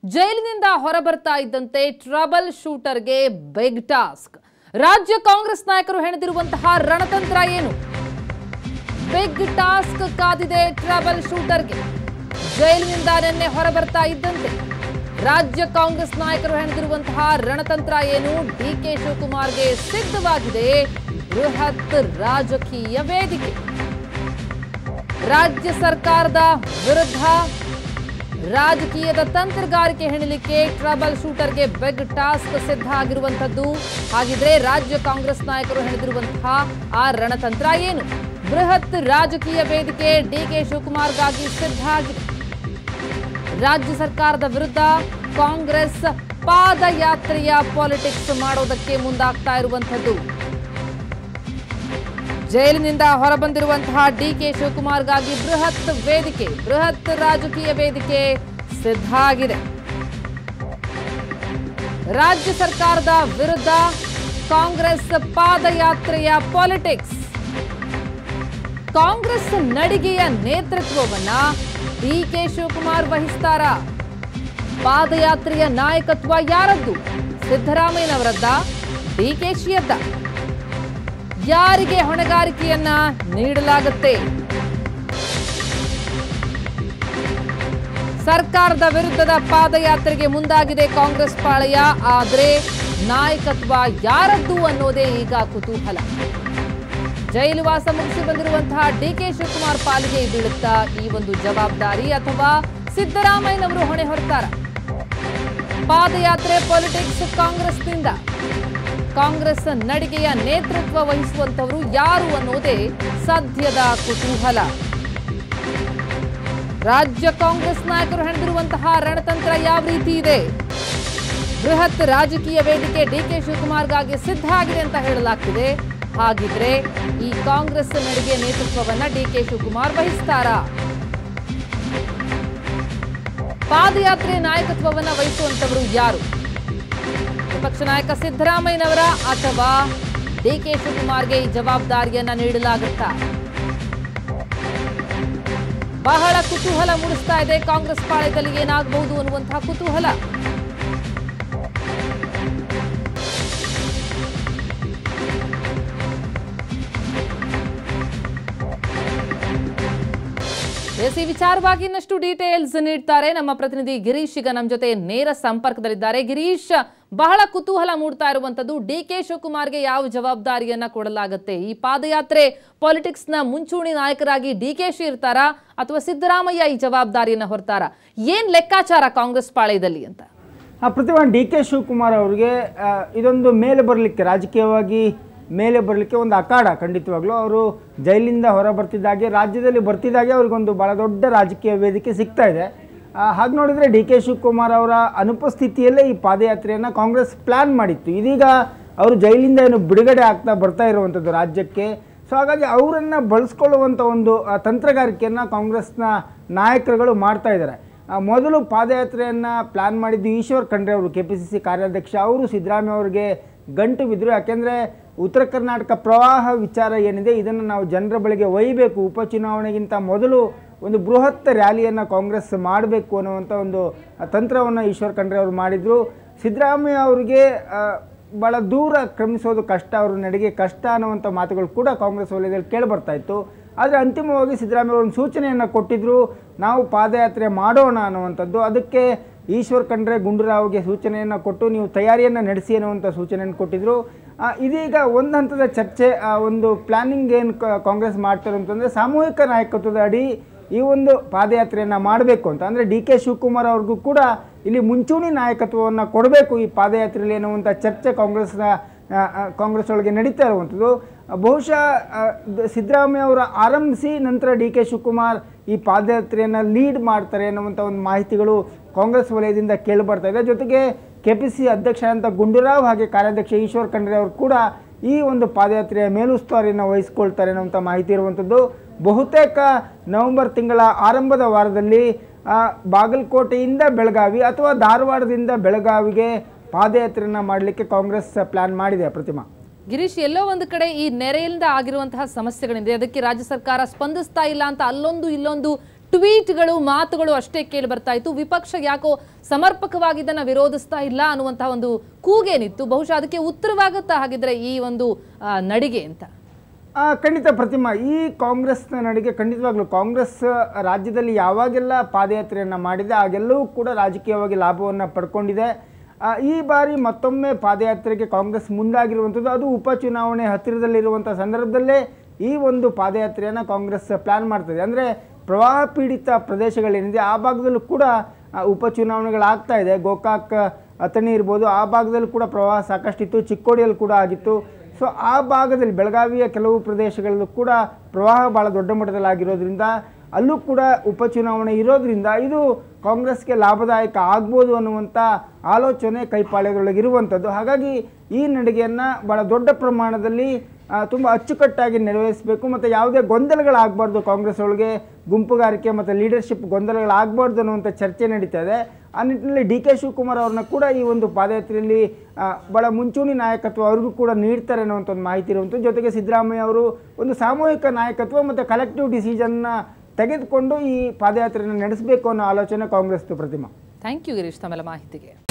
ಜೈಲಿನಿಂದ ಹೊರಬರ್ತಾ ಇದ್ದಂತೆ trouble ಶೂಟರ್ಗೆ big task ರಾಜ್ಯ ಕಾಂಗ್ರೆಸ್ ನಾಯಕರು ಹೆಣೆದಿರುವಂತಹ ರಣತಂತ್ರ ಏನು ಬಿಗ್ ಟಾಸ್ಕ್ ಕಾದಿದೆ ಟ್ರಬಲ್ ಶೂಟರ್ಗೆ ಜೈಲಿನಿಂದ ನಿನ್ನೆ ಹೊರಬರ್ತಾ ಇದ್ದಂತೆ ರಾಜ್ಯ ಕಾಂಗ್ರೆಸ್ ನಾಯಕರು ಹೆಣೆದಿರುವಂತಹ ರಣತಂತ್ರ ಏನು ಡಿ ಕೆ ಶಿವಕುಮಾರ್ಗೆ ಸಿದ್ಧವಾಗಿದೆ ಬೃಹತ್ ರಾಜಕೀಯ ವೇದಿಕೆ ರಾಜ್ಯ ಸರ್ಕಾರದ ವಿರುದ್ಧ ರಾಜಕೀಯದ ತಂತ್ರಗಾರಿಕೆ ಹೆಣಲಿಕ್ಕೆ ಟ್ರಬಲ್ ಶೂಟರ್ಗೆ ಬೆಗ್ ಟಾಸ್ಕ್ ಸಿದ್ಧ ಆಗಿರುವಂತದ್ದು ಹಾಗಿದ್ರೆ ರಾಜ್ಯ ಕಾಂಗ್ರೆಸ್ ನಾಯಕರು ಹೆಣೆದಿರುವಂತಹ ಆ ರಣತಂತ್ರ ಏನು ಬೃಹತ್ ರಾಜಕೀಯ ವೇದಿಕೆ ಡಿಕೆ ಶಿವಕುಮಾರ್ಗಾಗಿ ಸಿದ್ಧ ಆಗಿದೆ ರಾಜ್ಯ ಸರ್ಕಾರದ ವಿರುದ್ಧ ಕಾಂಗ್ರೆಸ್ ಪಾದಯಾತ್ರೆಯ ಪಾಲಿಟಿಕ್ಸ್ ಮಾಡೋದಕ್ಕೆ ಮುಂದಾಗ್ತಾ ಇರುವಂತದ್ದು ಜೈಲಿನಿಂದ ಹೊರಬಂದಿರುವಂತಹ ಡಿ ಕೆ ಶಿವಕುಮಾರ್ಗಾಗಿ ಬೃಹತ್ ವೇದಿಕೆ ಬೃಹತ್ ರಾಜಕೀಯ ವೇದಿಕೆ ಸಿದ್ಧ ಆಗಿದೆ ರಾಜ್ಯ ಸರ್ಕಾರದ ವಿರುದ್ಧ ಕಾಂಗ್ರೆಸ್ ಪಾದಯಾತ್ರೆಯ ಪಾಲಿಟಿಕ್ಸ್ ಕಾಂಗ್ರೆಸ್ ನಡಿಗೆಯ ನೇತೃತ್ವವನ್ನ ಡಿ ಕೆ ಶಿವಕುಮಾರ್ ವಹಿಸ್ತಾರ ಪಾದಯಾತ್ರೆಯ ನಾಯಕತ್ವ ಯಾರದ್ದು ಸಿದ್ದರಾಮಯ್ಯನವರದ್ದ ಡಿಕೆಶಿಯದ್ದ ಯಾರಿಗೆ ಹೊಣೆಗಾರಿಕೆಯನ್ನ ನೀಡಲಾಗುತ್ತೆ ಸರ್ಕಾರದ ವಿರುದ್ಧದ ಪಾದಯಾತ್ರೆಗೆ ಮುಂದಾಗಿದೆ ಕಾಂಗ್ರೆಸ್ ಪಾಳೆಯ ಆದ್ರೆ ನಾಯಕತ್ವ ಯಾರದ್ದು ಅನ್ನೋದೇ ಈಗ ಕುತೂಹಲ ಜೈಲುವಾಸ ಮುಗಿಸಿ ಬಂದಿರುವಂತಹ ಡಿ ಕೆ ಶಿವಕುಮಾರ್ ಪಾಲಿಗೆ ಬೀಳುತ್ತಾ ಈ ಒಂದು ಜವಾಬ್ದಾರಿ ಅಥವಾ ಸಿದ್ದರಾಮಯ್ಯನವರು ಹೊಣೆ ಹೊರತಾರ ಪಾದಯಾತ್ರೆ ಪೊಲಿಟಿಕ್ಸ್ ಕಾಂಗ್ರೆಸ್ನಿಂದ ಕಾಂಗ್ರೆಸ್ ನಡಿಗೆಯ ನೇತೃತ್ವ ವಹಿಸುವಂತವರು ಯಾರು ಅನ್ನೋದೇ ಸದ್ಯದ ಕುತೂಹಲ ರಾಜ್ಯ ಕಾಂಗ್ರೆಸ್ ನಾಯಕರು ಹೆಣೆದಿರುವಂತಹ ರಣತಂತ್ರ ಯಾವ ರೀತಿ ಇದೆ ಬೃಹತ್ ರಾಜಕೀಯ ವೇದಿಕೆ ಡಿಕೆ ಶಿವಕುಮಾರ್ಗಾಗಿ ಸಿದ್ಧ ಆಗಿದೆ ಅಂತ ಹೇಳಲಾಗ್ತಿದೆ ಹಾಗಿದ್ರೆ ಈ ಕಾಂಗ್ರೆಸ್ ನಡಿಗೆ ನೇತೃತ್ವವನ್ನ ಡಿಕೆ ಶಿವಕುಮಾರ್ ವಹಿಸ್ತಾರಾ ಪಾದಯಾತ್ರೆ ನಾಯಕತ್ವವನ್ನ ವಹಿಸುವಂತವರು ಯಾರು ವಿಪಕ್ಷ ನಾಯಕ ಸಿದ್ದರಾಮಯ್ಯನವರ ಅಥವಾ ಡಿಕೆ ಶಿವಕುಮಾರ್ಗೆ ಈ ಜವಾಬ್ದಾರಿಯನ್ನ ನೀಡಲಾಗುತ್ತಾ ಬಹಳ ಕುತೂಹಲ ಮೂಡಿಸ್ತಾ ಇದೆ ಕಾಂಗ್ರೆಸ್ ಪಾಳ್ಯದಲ್ಲಿ ಏನಾಗಬಹುದು ಅನ್ನುವಂತಹ ಕುತೂಹಲ ಎಸ್ ಈ ವಿಚಾರವಾಗಿ ಇನ್ನಷ್ಟು ಡೀಟೇಲ್ಸ್ ನೀಡ್ತಾರೆ ನಮ್ಮ ಪ್ರತಿನಿಧಿ ಗಿರೀಶ್ ಈಗ ನಮ್ಮ ಜೊತೆ ನೇರ ಸಂಪರ್ಕದಲ್ಲಿದ್ದಾರೆ ಗಿರೀಶ್ ಬಹಳ ಕುತೂಹಲ ಮೂಡ್ತಾ ಇರುವಂತದ್ದು ಡಿ ಕೆ ಶಿವಕುಮಾರ್ಗೆ ಯಾವ ಜವಾಬ್ದಾರಿಯನ್ನ ಕೊಡಲಾಗುತ್ತೆ ಈ ಪಾದಯಾತ್ರೆ ಪಾಲಿಟಿಕ್ಸ್ ನ ಮುಂಚೂಣಿ ನಾಯಕರಾಗಿ ಡಿ ಕೆ ಶಿ ಇರ್ತಾರಾ ಅಥವಾ ಸಿದ್ದರಾಮಯ್ಯ ಈ ಜವಾಬ್ದಾರಿಯನ್ನ ಹೊರ್ತಾರ ಏನ್ ಲೆಕ್ಕಾಚಾರ ಕಾಂಗ್ರೆಸ್ ಪಾಳ್ಯದಲ್ಲಿ ಅಂತ ಆ ಪ್ರತಿಭಾ ಡಿ ಕೆ ಶಿವಕುಮಾರ್ ಅವರಿಗೆ ಆ, ಇದೊಂದು ಮೇಲೆ ಬರಲಿಕ್ಕೆ ರಾಜಕೀಯವಾಗಿ ಮೇಲೆ ಬರಲಿಕ್ಕೆ ಒಂದು ಅಖಾಡ ಖಂಡಿತವಾಗ್ಲೂ ಅವರು ಜೈಲಿಂದ ಹೊರ ಬರ್ತಿದ್ದಾಗೆ ರಾಜ್ಯದಲ್ಲಿ ಬರ್ತಿದ್ದಾಗೆ ಅವ್ರಿಗೊಂದು ಭಾಳ ದೊಡ್ಡ ರಾಜಕೀಯ ವೇದಿಕೆ ಸಿಗ್ತಾ ಇದೆ ಹಾಗೆ ನೋಡಿದರೆ ಡಿ ಕೆ ಶಿವಕುಮಾರ್ ಅವರ ಅನುಪಸ್ಥಿತಿಯಲ್ಲೇ ಈ ಪಾದಯಾತ್ರೆಯನ್ನು ಕಾಂಗ್ರೆಸ್ ಪ್ಲ್ಯಾನ್ ಮಾಡಿತ್ತು ಇದೀಗ ಅವರು ಜೈಲಿಂದ ಏನು ಬಿಡುಗಡೆ ಆಗ್ತಾ ಬರ್ತಾ ಇರುವಂಥದ್ದು ರಾಜ್ಯಕ್ಕೆ ಸೊ ಹಾಗಾಗಿ ಅವರನ್ನು ಬಳಸ್ಕೊಳ್ಳುವಂಥ ಒಂದು ಆ, ತಂತ್ರಗಾರಿಕೆಯನ್ನು ಕಾಂಗ್ರೆಸ್ನ ನಾಯಕರುಗಳು ಮಾಡ್ತಾ ಇದ್ದಾರೆ ಆ, ಮೊದಲು ಪಾದಯಾತ್ರೆಯನ್ನು ಪ್ಲ್ಯಾನ್ ಮಾಡಿದ್ದು ಈಶ್ವರ್ ಖಂಡ್ರೆ ಅವರು ಕೆ ಪಿ ಸಿ ಸಿ ಕಾರ್ಯಾಧ್ಯಕ್ಷ ಅವರು ಸಿದ್ದರಾಮಯ್ಯ ಅವರಿಗೆ ಗಂಟು ಬಿದ್ದರು ಯಾಕೆಂದರೆ ಉತ್ತರ ಕರ್ನಾಟಕ ಪ್ರವಾಹ ವಿಚಾರ ಏನಿದೆ ಇದನ್ನು ನಾವು ಜನರ ಬಳಿಗೆ ಒಯ್ಯಬೇಕು ಉಪಚುನಾವಣೆಗಿಂತ ಮೊದಲು ಒಂದು ಬೃಹತ್ ರ್ಯಾಲಿಯನ್ನು ಕಾಂಗ್ರೆಸ್ ಮಾಡಬೇಕು ಅನ್ನುವಂಥ ಒಂದು ತಂತ್ರವನ್ನು ಈಶ್ವರ್ ಖಂಡ್ರೆ ಅವರು ಮಾಡಿದರು ಸಿದ್ದರಾಮಯ್ಯ ಅವರಿಗೆ ಆ, ಭಾಳ ದೂರ ಕ್ರಮಿಸೋದು ಕಷ್ಟ ಅವ್ರ ನಡೆಗೆ ಕಷ್ಟ ಅನ್ನುವಂಥ ಮಾತುಗಳು ಕೂಡ ಕಾಂಗ್ರೆಸ್ ವಲಯದಲ್ಲಿ ಕೇಳಿಬರ್ತಾ ಇತ್ತು ಆದರೆ ಅಂತಿಮವಾಗಿ ಸಿದ್ದರಾಮಯ್ಯ ಒಂದು ಸೂಚನೆಯನ್ನು ಕೊಟ್ಟಿದ್ದರು ನಾವು ಪಾದಯಾತ್ರೆ ಮಾಡೋಣ ಅನ್ನುವಂಥದ್ದು ಅದಕ್ಕೆ ಈಶ್ವರ್ ಖಂಡ್ರೆ ಗುಂಡೂರಾವ್ಗೆ ಸೂಚನೆಯನ್ನು ಕೊಟ್ಟು ನೀವು ತಯಾರಿಯನ್ನು ನಡೆಸಿ ಅನ್ನುವಂಥ ಸೂಚನೆಯನ್ನು ಕೊಟ್ಟಿದ್ದರು ಆ, ಇದೀಗ ಒಂದು ಹಂತದ ಚರ್ಚೆ ಆ, ಒಂದು ಪ್ಲ್ಯಾನಿಂಗ್ ಏನು ಕಾಂಗ್ರೆಸ್ ಮಾಡ್ತಾರೆ ಅಂತಂದರೆ ಸಾಮೂಹಿಕ ನಾಯಕತ್ವದ ಅಡಿ ಈ ಒಂದು ಪಾದಯಾತ್ರೆಯನ್ನು ಮಾಡಬೇಕು ಅಂತ ಅಂದರೆ ಡಿ ಕೆ ಶಿವಕುಮಾರ್ ಅವ್ರಿಗೂ ಕೂಡ ಇಲ್ಲಿ ಮುಂಚೂಣಿ ನಾಯಕತ್ವವನ್ನು ಕೊಡಬೇಕು ಈ ಪಾದಯಾತ್ರೆಯಲ್ಲಿ ಅನ್ನುವಂಥ ಚರ್ಚೆ ಕಾಂಗ್ರೆಸ್ನ ಆ, ಆ, ಕಾಂಗ್ರೆಸ್ ಒಳಗೆ ನಡೀತಾ ಇರುವಂಥದ್ದು ಆ, ಬಹುಶಃ ಆ, ದ- ಸಿದ್ದರಾಮಯ್ಯ ಅವರು ಆರಂಭಿಸಿ ನಂತರ ಡಿ ಕೆ ಶಿವಕುಮಾರ್ ಈ ಪಾದಯಾತ್ರೆಯನ್ನು ಲೀಡ್ ಮಾಡ್ತಾರೆ ಅನ್ನುವಂಥ ಒಂದು ಮಾಹಿತಿಗಳು ಕಾಂಗ್ರೆಸ್ ವಲಯದಿಂದ ಕೇಳಿಬರ್ತಾ ಇದೆ ಜೊತೆಗೆ ಕೆ ಪಿ ಸಿ ಅಧ್ಯಕ್ಷ ಅಂತ ಗುಂಡೂರಾವ್ ಹಾಗೆ ಕಾರ್ಯಾಧ್ಯಕ್ಷ ಈಶ್ವರ್ ಖಂಡ್ರೆ ಅವರು ಕೂಡ ಈ ಒಂದು ಪಾದಯಾತ್ರೆಯ ಮೇಲುಸ್ತುವಾರಿಯನ್ನು ವಹಿಸ್ಕೊಳ್ತಾರೆ ಅನ್ನುವಂಥ ಮಾಹಿತಿ ಇರುವಂಥದ್ದು ಬಹುತೇಕ ನವೆಂಬರ್ ತಿಂಗಳ ಆರಂಭದ ವಾರದಲ್ಲಿ ಆ, ಬಾಗಲಕೋಟೆಯಿಂದ ಬೆಳಗಾವಿ ಅಥವಾ ಧಾರವಾಡದಿಂದ ಬೆಳಗಾವಿಗೆ ಪಾದಯಾತ್ರೆಯನ್ನು ಮಾಡಲಿಕ್ಕೆ ಕಾಂಗ್ರೆಸ್ ಪ್ಲಾನ್ ಮಾಡಿದೆ ಪ್ರತಿಮಾ ಗಿರೀಶ್ ಎಲ್ಲೋ ಒಂದು ಕಡೆ ಈ ನೆರೆಯಿಂದ ಆಗಿರುವಂತಹ ಸಮಸ್ಯೆಗಳಿದೆ ಅದಕ್ಕೆ ರಾಜ್ಯ ಸರ್ಕಾರ ಸ್ಪಂದಿಸ್ತಾ ಇಲ್ಲ ಅಂತ ಅಲ್ಲೊಂದು ಇಲ್ಲೊಂದು ಟ್ವೀಟ್ಗಳು ಮಾತುಗಳು ಅಷ್ಟೇ ಕೇಳಿ ಬರ್ತಾ ಇತ್ತು ವಿಪಕ್ಷ ಯಾಕೋ ಸಮರ್ಪಕವಾಗಿ ಇದನ್ನ ವಿರೋಧಿಸ್ತಾ ಇಲ್ಲ ಅನ್ನುವಂತಹ ಒಂದು ಕೂಗೇನಿತ್ತು ಬಹುಶಃ ಅದಕ್ಕೆ ಉತ್ತರವಾಗುತ್ತಾ ಹಾಗಿದ್ರೆ ಈ ಒಂದು ಆ, ನಡಿಗೆ ಅಂತ ಆ, ಖಂಡಿತ ಪ್ರತಿಮಾ ಈ ಕಾಂಗ್ರೆಸ್ನ ನಡಿಗೆ ಖಂಡಿತವಾಗ್ಲೂ ಕಾಂಗ್ರೆಸ್ ರಾಜ್ಯದಲ್ಲಿ ಯಾವಾಗೆಲ್ಲ ಪಾದಯಾತ್ರೆಯನ್ನು ಮಾಡಿದೆ ಆಗೆಲ್ಲವೂ ಕೂಡ ರಾಜಕೀಯವಾಗಿ ಲಾಭವನ್ನು ಪಡ್ಕೊಂಡಿದೆ ಆ, ಈ ಬಾರಿ ಮತ್ತೊಮ್ಮೆ ಪಾದಯಾತ್ರೆಗೆ ಕಾಂಗ್ರೆಸ್ ಮುಂದಾಗಿರುವಂಥದ್ದು ಅದು ಉಪಚುನಾವಣೆ ಹತ್ತಿರದಲ್ಲಿರುವಂಥ ಸಂದರ್ಭದಲ್ಲೇ ಈ ಒಂದು ಪಾದಯಾತ್ರೆಯನ್ನು ಕಾಂಗ್ರೆಸ್ ಪ್ಲ್ಯಾನ್ ಮಾಡ್ತದೆ ಅಂದರೆ ಪ್ರವಾಹ ಪೀಡಿತ ಪ್ರದೇಶಗಳೇನಿದೆ ಆ ಭಾಗದಲ್ಲೂ ಕೂಡ ಆ, ಉಪಚುನಾವಣೆಗಳಾಗ್ತಾ ಇದೆ ಗೋಕಾಕ್ ಅಥಣಿ ಇರ್ಬೋದು ಆ ಭಾಗದಲ್ಲೂ ಕೂಡ ಪ್ರವಾಹ ಸಾಕಷ್ಟಿತ್ತು ಚಿಕ್ಕೋಡಿಯಲ್ಲಿ ಕೂಡ ಆಗಿತ್ತು ಸೊ ಆ ಭಾಗದಲ್ಲಿ ಬೆಳಗಾವಿಯ ಕೆಲವು ಪ್ರದೇಶಗಳಲ್ಲೂ ಕೂಡ ಪ್ರವಾಹ ಭಾಳ ದೊಡ್ಡ ಮಟ್ಟದಲ್ಲಿ ಆಗಿರೋದ್ರಿಂದ ಅಲ್ಲೂ ಕೂಡ ಉಪಚುನಾವಣೆ ಇರೋದ್ರಿಂದ ಇದು ಕಾಂಗ್ರೆಸ್ಗೆ ಲಾಭದಾಯಕ ಆಗ್ಬೋದು ಅನ್ನುವಂಥ ಆಲೋಚನೆ ಕೈಪಾಳ್ಯದೊಳಗಿರುವಂಥದ್ದು ಹಾಗಾಗಿ ಈ ನಡಿಗೆಯನ್ನು ಭಾಳ ದೊಡ್ಡ ಪ್ರಮಾಣದಲ್ಲಿ ತುಂಬ ಅಚ್ಚುಕಟ್ಟಾಗಿ ನೆರವೇರಿಸಬೇಕು ಮತ್ತು ಯಾವುದೇ ಗೊಂದಲಗಳಾಗಬಾರ್ದು ಕಾಂಗ್ರೆಸ್ ಒಳಗೆ ಗುಂಪುಗಾರಿಕೆ ಮತ್ತು ಲೀಡರ್ಶಿಪ್ ಗೊಂದಲಗಳಾಗಬಾರ್ದು ಅನ್ನುವಂಥ ಚರ್ಚೆ ನಡೀತಾ ಇದೆ ಆ ನಿಟ್ಟಿನಲ್ಲಿ ಡಿ ಕೆ ಶಿವಕುಮಾರ್ ಅವ್ರನ್ನ ಕೂಡ ಈ ಒಂದು ಪಾದಯಾತ್ರೆಯಲ್ಲಿ ಆ, ಭಾಳ ಮುಂಚೂಣಿ ನಾಯಕತ್ವ ಅವ್ರಿಗೂ ಕೂಡ ನೀಡ್ತಾರೆ ಅನ್ನುವಂಥ ಒಂದು ಮಾಹಿತಿ ಇರುವಂಥದ್ದು ಜೊತೆಗೆ ಸಿದ್ದರಾಮಯ್ಯ ಅವರು ಒಂದು ಸಾಮೂಹಿಕ ನಾಯಕತ್ವ ಮತ್ತು ಕಲೆಕ್ಟಿವ್ ಡಿಸಿಷನ್ನ ತೆಗೆದುಕೊಂಡು ಈ ಪಾದಯಾತ್ರೆಯನ್ನು ನಡೆಸಬೇಕು ಅನ್ನೋ ಆಲೋಚನೆ ಕಾಂಗ್ರೆಸ್ದು ಪ್ರತಿಮಾ ಥ್ಯಾಂಕ್ ಯು ಗಿರೀಶ್ ತಮ್ಮೆಲ್ಲ ಮಾಹಿತಿಗೆ